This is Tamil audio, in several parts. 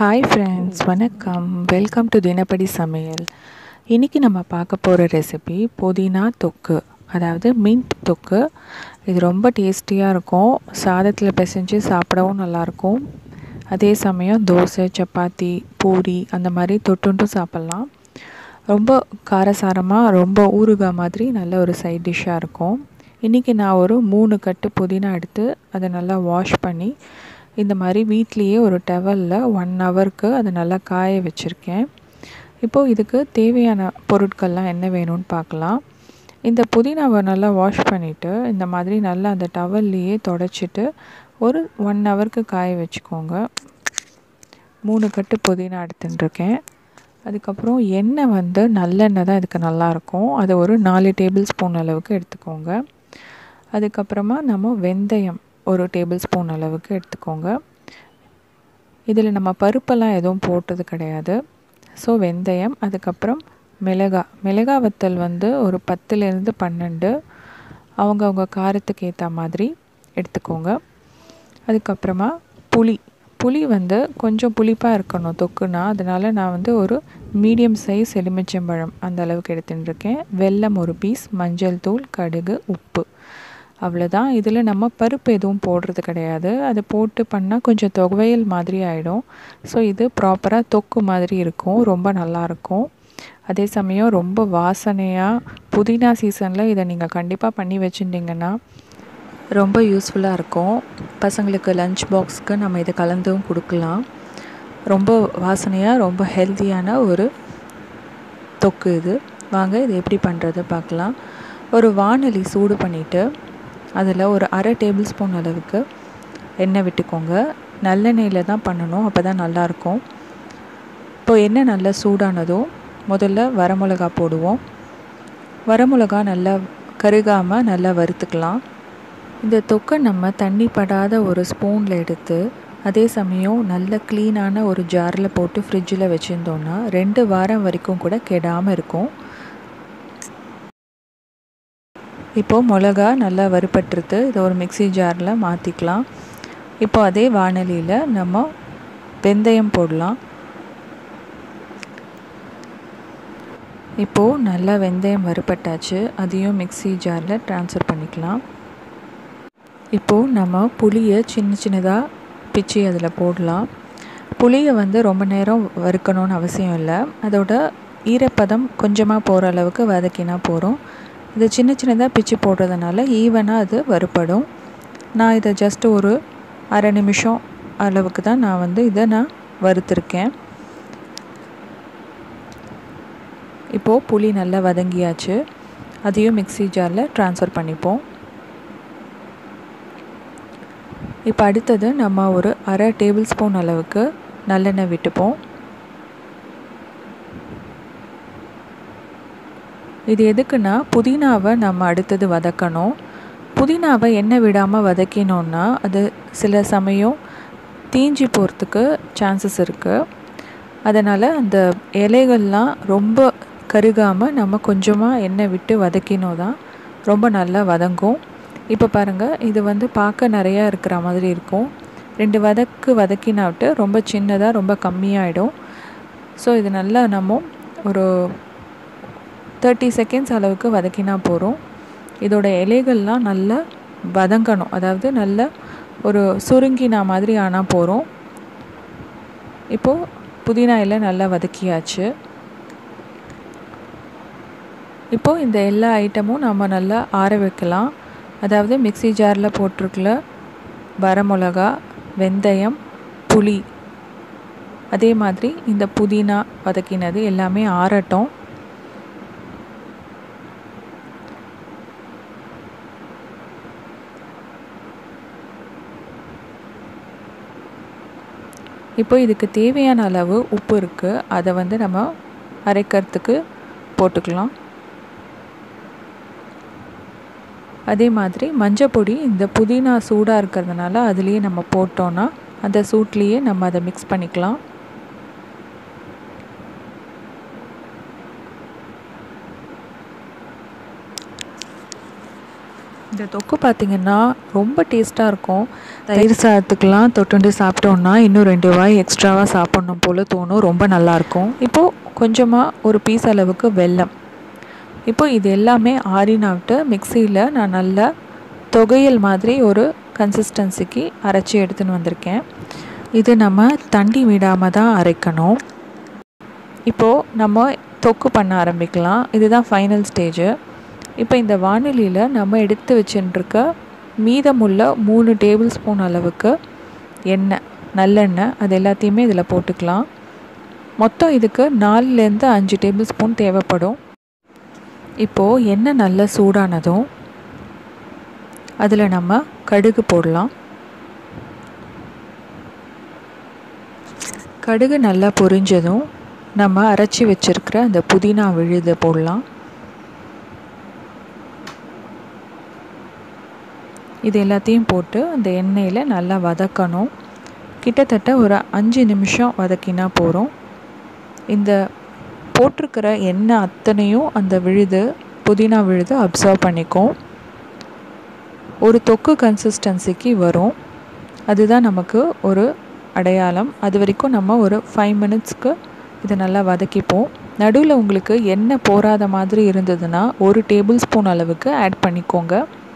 ஹாய் ஃப்ரெண்ட்ஸ் வணக்கம் வெல்கம் டு தினப்படி சமையல் இன்றைக்கி நம்ம பார்க்க போகிற ரெசிபி புதினா தொக்கு அதாவது மின்ட் தொக்கு இது ரொம்ப டேஸ்டியாக இருக்கும் சாதத்தில் பிசைஞ்சு சாப்பிடவும் நல்லாயிருக்கும் அதே சமயம் தோசை சப்பாத்தி பூரி அந்த மாதிரி தொட்டுண்டும் சாப்பிட்லாம் ரொம்ப காரசாரமாக ரொம்ப ஊறுகாய் மாதிரி நல்ல ஒரு சைட் டிஷ்ஷாக இருக்கும் இன்றைக்கி நான் ஒரு மூணு கட்டு புதினா எடுத்து அதை நல்லா வாஷ் பண்ணி இந்த மாதிரி வீட்லேயே ஒரு டவலில் ஒன் ஹவருக்கு அதை நல்லா காய வச்சுருக்கேன் இப்போது இதுக்கு தேவையான பொருட்கள்லாம் என்ன வேணும்னு பார்க்கலாம் இந்த புதினாவை நல்லா வாஷ் பண்ணிவிட்டு இந்த மாதிரி நல்லா அந்த டவல்லையே தொடச்சிட்டு ஒரு ஒன் ஹவருக்கு காய வச்சுக்கோங்க மூணு கட்டு புதினா எடுத்துட்டுருக்கேன் அதுக்கப்புறம் எண்ணெய் வந்து நல்லெண்ணெய் தான் இதுக்கு நல்லாயிருக்கும் அதை ஒரு நாலு டேபிள் ஸ்பூன் அளவுக்கு எடுத்துக்கோங்க அதுக்கப்புறமா நம்ம வெந்தயம் ஒரு டேபிள் ஸ்பூன் அளவுக்கு எடுத்துக்கோங்க இதில் நம்ம பருப்பெல்லாம் எதுவும் போட்டது கிடையாது ஸோ வெந்தயம் அதுக்கப்புறம் மிளகா மிளகா வத்தல் வந்து ஒரு பத்துலேருந்து பன்னெண்டு அவங்கவுங்க காரத்துக்கு ஏற்ற மாதிரி எடுத்துக்கோங்க அதுக்கப்புறமா புளி புளி வந்து கொஞ்சம் புளிப்பாக இருக்கணும் தொக்குனா அதனால் நான் வந்து ஒரு மீடியம் சைஸ் எலுமிச்சம்பழம் அந்த அளவுக்கு எடுத்துட்டுருக்கேன் வெல்லம் ஒரு பீஸ் மஞ்சள் தூள் கடுகு உப்பு அவ்வளோதான் இதில் நம்ம பருப்பு எதுவும் போடுறது கிடையாது அதை போட்டு பண்ணால் கொஞ்சம் துவையல் மாதிரி ஆகிடும் ஸோ இது ப்ராப்பராக தொக்கு மாதிரி இருக்கும் ரொம்ப நல்லாயிருக்கும் அதே சமயம் ரொம்ப வாசனையாக புதினா சீசனில் இதை நீங்கள் கண்டிப்பாக பண்ணி வச்சுட்டிங்கன்னா ரொம்ப யூஸ்ஃபுல்லாக இருக்கும் பசங்களுக்கு லஞ்ச் பாக்ஸ்க்கு நம்ம இதை கலந்தும் கொடுக்கலாம் ரொம்ப வாசனையாக ரொம்ப ஹெல்த்தியான ஒரு தொக்கு இது வாங்க இது எப்படி பண்ணுறதை பார்க்கலாம் ஒரு வானொலி சூடு பண்ணிவிட்டு அதில் ஒரு அரை டேபிள் ஸ்பூன் அளவுக்கு எண்ணெய் விட்டுக்கோங்க நல்லெண்ணெயில் தான் பண்ணணும் அப்போ தான் நல்லாயிருக்கும் இப்போ எண்ணெய் நல்லா சூடானதும் முதல்ல வரமிளகா போடுவோம் வரமிளகா நல்லா கருகாமல் நல்லா வறுத்துக்கலாம் இந்த தொக்கை நம்ம தண்ணி படாத ஒரு ஸ்பூனில் எடுத்து அதே சமயம் நல்ல க்ளீனான ஒரு ஜாரில் போட்டு ஃப்ரிட்ஜில் வச்சுருந்தோன்னா ரெண்டு வாரம் வரைக்கும் கூட கெடாமல் இருக்கும் இப்போது மிளகா நல்லா வறுபட்டுருது இதை ஒரு மிக்சி ஜாரில் மாற்றிக்கலாம் இப்போ அதே வானலியில் நம்ம வெந்தயம் போடலாம் இப்போது நல்லா வெந்தயம் வறுபட்டாச்சு அதையும் மிக்சி ஜாரில் ட்ரான்ஸ்ஃபர் பண்ணிக்கலாம் இப்போது நம்ம புளியை சின்ன சின்னதாக பிச்சு அதில் போடலாம் புளியை வந்து ரொம்ப நேரம் வறுக்கணும்னு அவசியம் இல்லை அதோட ஈரப்பதம் கொஞ்சமாக போகிற அளவுக்கு வதக்கினா போகிறோம் இது சின்ன சின்னதாக பிச்சு போடுறதுனால ஈவனாக அது வறுப்படும் நான் இதை ஜஸ்ட் ஒரு அரை நிமிஷம் அளவுக்கு தான் நான் வந்து இதை நான் வறுத்துருக்கேன் இப்போது புளி நல்லா வதங்கியாச்சு அதையும் மிக்சி ஜாரில் ட்ரான்ஸ்ஃபர் பண்ணிப்போம் இப்போ அடுத்தது நம்ம ஒரு அரை டேபிள் ஸ்பூன் அளவுக்கு நல்லெண்ணெய் விட்டுப்போம் இது எதுக்குன்னா புதினாவை நம்ம அடுத்தது வதக்கணும் புதினாவை எண்ணெய் விடாமல் வதக்கினோன்னா அது சில சமயம் தீஞ்சி போகிறதுக்கு சான்சஸ் இருக்குது அதனால் அந்த இலைகள்லாம் ரொம்ப கருகாமல் நம்ம கொஞ்சமாக எண்ணெய் விட்டு வதக்கினோம் தான் ரொம்ப நல்லா வதங்கும் இப்போ பாருங்கள் இது வந்து பார்க்க நிறையா இருக்கிற மாதிரி இருக்கும் ரெண்டு வதக்கு வதக்கினாவிட்டு ரொம்ப சின்னதாக ரொம்ப கம்மியாயிடும் ஸோ இது நல்லா நம்ம ஒரு தேர்ட்டி செகண்ட்ஸ் அளவுக்கு வதக்கினா போகிறோம் இதோட இலைகள்லாம் நல்லா வதங்கணும் அதாவது நல்ல ஒரு சுருங்கினா மாதிரி ஆனால் போகிறோம் இப்போது புதினா இலை நல்லா வதக்கியாச்சு இப்போது இந்த எல்லா ஐட்டமும் நம்ம நல்லா ஆற வைக்கலாம் அதாவது மிக்சி ஜாரில் போட்டிருக்கல வரமிளகா வெந்தயம் புளி அதே மாதிரி இந்த புதினா வதக்கினது எல்லாமே ஆறட்டும் இப்போ இதுக்கு தேவையான அளவு உப்பு இருக்குது அதை வந்து நம்ம அரைக்கிறதுக்கு போட்டுக்கலாம் அதே மாதிரி மஞ்சள் பொடி இந்த புதினா சூடாக இருக்கிறதுனால அதுலேயே நம்ம போட்டோன்னா அந்த சூட்லேயே நம்ம அதை மிக்ஸ் பண்ணிக்கலாம் இந்த தொக்கு பார்த்திங்கன்னா ரொம்ப டேஸ்ட்டாக இருக்கும் தயிர் சாதத்துக்கெலாம் தொட்டுண்டு சாப்பிட்டோன்னா இன்னும் ரெண்டு வாய் எக்ஸ்ட்ராவாக சாப்பிட்ணும் போல் தோணும் ரொம்ப நல்லாயிருக்கும் இப்போது கொஞ்சமாக ஒரு பீஸ் அளவுக்கு வெல்லம் இப்போ இது எல்லாமே ஆறினாவிட்டு மிக்சியில் நான் நல்லா தொகையல் மாதிரி ஒரு கன்சிஸ்டன்சிக்கு அரைச்சி எடுத்துன்னு வந்திருக்கேன் இது நம்ம தண்ணி விடாமல் தான் அரைக்கணும் இப்போது நம்ம தொக்கு பண்ண ஆரம்பிக்கலாம் இதுதான் ஃபைனல் ஸ்டேஜு இப்போ இந்த வானிலையில் நம்ம எடுத்து வச்சுட்டுருக்க மீதமுள்ள மூணு டேபிள் ஸ்பூன் அளவுக்கு எண்ணெய் நல்லெண்ணெய் அது எல்லாத்தையுமே இதில் போட்டுக்கலாம் மொத்தம் இதுக்கு நாலுலேருந்து அஞ்சு டேபிள் ஸ்பூன் தேவைப்படும் இப்போது எண்ணெய் நல்லா சூடானதும் அதில் நம்ம கடுகு போடலாம் கடுகு நல்லா பொரிஞ்சதும் நம்ம அரைச்சி வச்சுருக்கிற அந்த புதினா விழுதை போடலாம் இது எல்லாத்தையும் போட்டு அந்த எண்ணெயில் நல்லா வதக்கணும் கிட்டத்தட்ட ஒரு அஞ்சு நிமிஷம் வதக்கினா போகிறோம் இந்த போட்டிருக்கிற எண்ணெய் அத்தனையும் அந்த விழுது புதினா விழுது அப்சர்வ் பண்ணிக்கும் ஒரு தொக்கு கன்சிஸ்டன்சிக்கு வரும் அதுதான் நமக்கு ஒரு அடையாளம் அது வரைக்கும் நம்ம ஒரு ஃபைவ் மினிட்ஸ்க்கு இதை நல்லா வதக்கிப்போம் நடுவில் உங்களுக்கு எண்ணெய் போகாத மாதிரி இருந்ததுன்னா ஒரு டேபிள் ஸ்பூன் அளவுக்கு ஆட் பண்ணிக்கோங்க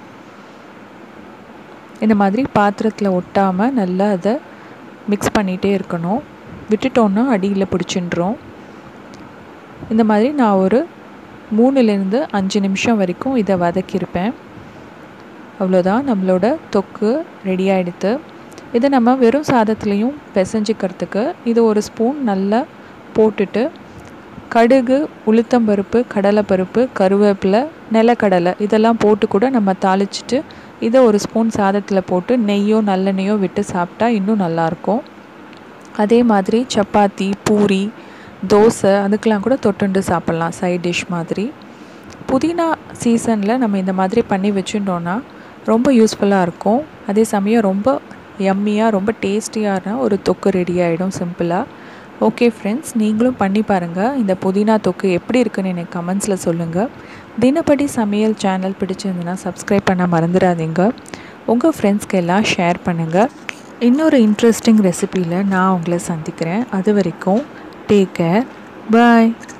இந்த மாதிரி பாத்திரத்தில் ஒட்டாமல் நல்லா அதை மிக்ஸ் பண்ணிகிட்டே இருக்கணும் விட்டுட்டோன்னா அடியில் பிடிச்சின்றோம் இந்த மாதிரி நான் ஒரு மூணுலேருந்து அஞ்சு நிமிஷம் வரைக்கும் இதை வதக்கியிருப்பேன் அவ்வளோதான் நம்மளோட தொக்கு ரெடி ஆகிடுது இதை நம்ம வெறும் சாதத்துலேயும் பிசைஞ்சிக்கிறதுக்கு இது ஒரு ஸ்பூன் நல்லா போட்டுட்டு கடுகு உளுத்தம்பருப்பு கடலைப்பருப்பு கருவேப்பிலை நிலக்கடலை இதெல்லாம் போட்டு கூட நம்ம தாளிச்சிட்டு இதை ஒரு ஸ்பூன் சாதத்தில் போட்டு நெய்யோ நல்லெண்ணெயோ விட்டு சாப்பிட்டா இன்னும் நல்லாயிருக்கும் அதே மாதிரி சப்பாத்தி பூரி தோசை அதுக்கெலாம் கூட தொட்டுண்டு சாப்பிட்லாம் சைட் டிஷ் மாதிரி புதினா சீசனில் நம்ம இந்த மாதிரி பண்ணி வச்சுட்டோன்னா ரொம்ப யூஸ்ஃபுல்லாக இருக்கும் அதே சமயம் ரொம்ப யம்மியாக ரொம்ப டேஸ்டியான ஒரு தொக்கு ரெடி ஆகிடும் சிம்பிளாக ஓகே ஃப்ரெண்ட்ஸ் நீங்களும் பண்ணி பாருங்கள் இந்த புதினா தொக்கு எப்படி இருக்குன்னு எனக்கு கமெண்ட்ஸில் சொல்லுங்கள் தினப்படி சமையல் சேனல் பிடிச்சிருந்துன்னா சப்ஸ்கிரைப் பண்ண மறந்துடாதீங்க உங்கள் ஃப்ரெண்ட்ஸ்க்கு எல்லாம் ஷேர் பண்ணுங்கள் இன்னொரு இன்ட்ரெஸ்டிங் ரெசிப்பியில் நான் உங்களை சந்திக்கிறேன் அது வரைக்கும் டேக் கேர் பாய்